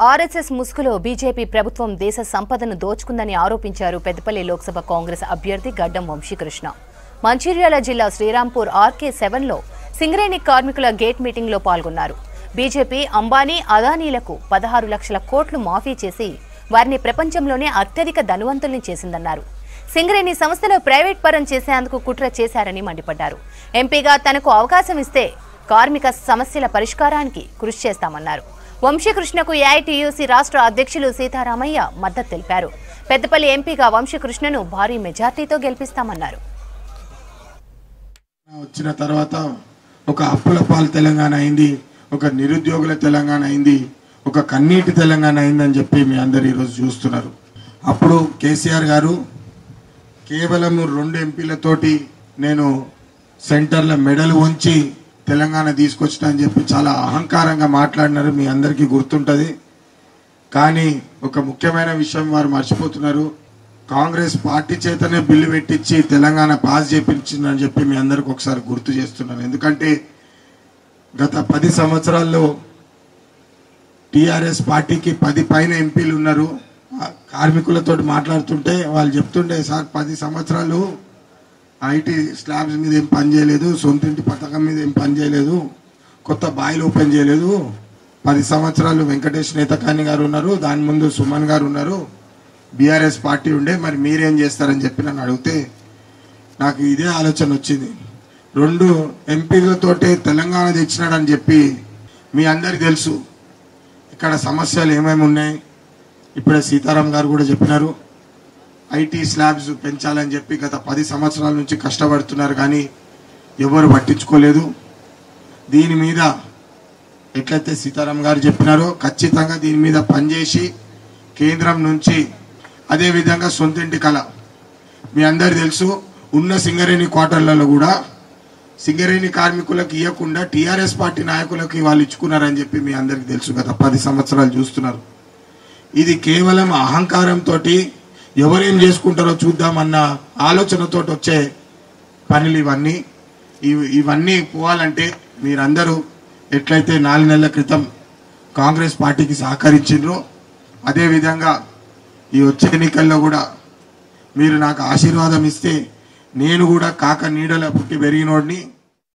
RSS ముసుగులో BJP ప్రభుత్వం దేశ సంపదను దోచుకుందని ఆరోపించారు పెద్దపల్లి లోక్సభ కాంగ్రెస్ అభ్యర్థి గడ్డం వంశీకృష్ణ మంచిర్యాల జిల్లా శ్రీరాంపూర్ ఆర్కే సెవెన్లో సింగరేణి కార్మికుల గేట్ మీటింగ్లో పాల్గొన్నారు బీజేపీ అంబానీ అదానీలకు పదహారు లక్షల కోట్లు మాఫీ చేసి వారిని ప్రపంచంలోనే అత్యధిక ధనవంతుల్ని చేసిందన్నారు సింగరేణి సంస్థలో ప్రైవేట్ పరం చేసేందుకు కుట్ర చేశారని మండిపడ్డారు ఎంపీగా తనకు అవకాశం ఇస్తే కార్మిక సమస్యల పరిష్కారానికి కృషి చేస్తామన్నారు వంశీకృష్ణకు ఏఐటీయూసీ రాష్ట్ర అధ్యక్షులు సీతారామయ్య మద్దతు తెలిపారు పెద్దపల్లి ఎంపీగా వంశీకృష్ణను భారీ మెజార్టీతో గెలిపిస్తామన్నారు వచ్చిన తర్వాత ఒక అప్పుల పాలు తెలంగాణ అయింది ఒక నిరుద్యోగుల తెలంగాణ అయింది ఒక కన్నీటి తెలంగాణ అయిందని చెప్పి మీ అందరు ఈరోజు చూస్తున్నారు అప్పుడు కేసీఆర్ గారు కేవలం రెండు ఎంపీలతోటి నేను సెంటర్ల మెడలు ఉంచి తెలంగాణ తీసుకొచ్చిన అని చెప్పి చాలా అహంకారంగా మాట్లాడినారు మీ అందరికీ గుర్తుంటుంది కానీ ఒక ముఖ్యమైన విషయం వారు మర్చిపోతున్నారు కాంగ్రెస్ పార్టీ చేతనే బిల్లు పెట్టించి తెలంగాణ పాస్ చేపించిందని చెప్పి మీ అందరికి ఒకసారి గుర్తు చేస్తున్నాను ఎందుకంటే గత పది సంవత్సరాల్లో టిఆర్ఎస్ పార్టీకి పది పైన ఎంపీలు ఉన్నారు ఆ కార్మికులతో మాట్లాడుతుంటే వాళ్ళు చెప్తుండే సార్ పది సంవత్సరాలు ఐటీ స్లాబ్స్ మీద ఏం పని చేయలేదు సొంతింటి పథకం మీద ఏం పని చేయలేదు కొత్త బాయిలు ఓపెన్ చేయలేదు పది సంవత్సరాలు వెంకటేష్ నేతకాని గారు ఉన్నారు దాని ముందు సుమన్ గారు ఉన్నారు బీఆర్ఎస్ పార్టీ ఉండే మరి మీరేం చేస్తారని చెప్పి నన్ను అడిగితే నాకు ఇదే ఆలోచన వచ్చింది రెండు ఎంపీలతోటే తెలంగాణ తెచ్చినాడని చెప్పి మీ అందరికి తెలుసు ఇక్కడ సమస్యలు ఏమేమి ఉన్నాయి ఇప్పుడే సీతారాం గారు కూడా చెప్పినారు ఐటీ స్లాబ్స్ పెంచాలని చెప్పి గత పది సంవత్సరాల నుంచి కష్టపడుతున్నారు కానీ ఎవరు పట్టించుకోలేదు దీని మీద ఎట్లయితే సీతారాం గారు చెప్పినారో ఖచ్చితంగా దీని మీద పనిచేసి కేంద్రం నుంచి అదేవిధంగా సొంతింటి కళ మీ అందరు తెలుసు ఉన్న సింగరేణి క్వార్టర్లలో కూడా సింగరేణి కార్మికులకు ఇవ్వకుండా టీఆర్ఎస్ పార్టీ నాయకులకు వాళ్ళు ఇచ్చుకున్నారని చెప్పి మీ అందరికి తెలుసు గత పది సంవత్సరాలు చూస్తున్నారు ఇది కేవలం అహంకారంతో ఎవరేం చేసుకుంటారో చూద్దామన్న ఆలోచనతో వచ్చే పనులు ఇవన్నీ ఇవి- ఇవన్నీ పోవాలంటే మీరందరూ ఎట్లయితే నాలుగు నెలల క్రితం కాంగ్రెస్ పార్టీకి సహకరించిండ్రో అదేవిధంగా ఈ వచ్చే ఎన్నికల్లో కూడా మీరు నాకు ఆశీర్వాదం ఇస్తే నేను కూడా కాక నీడల పుట్టి పెరిగినోడిని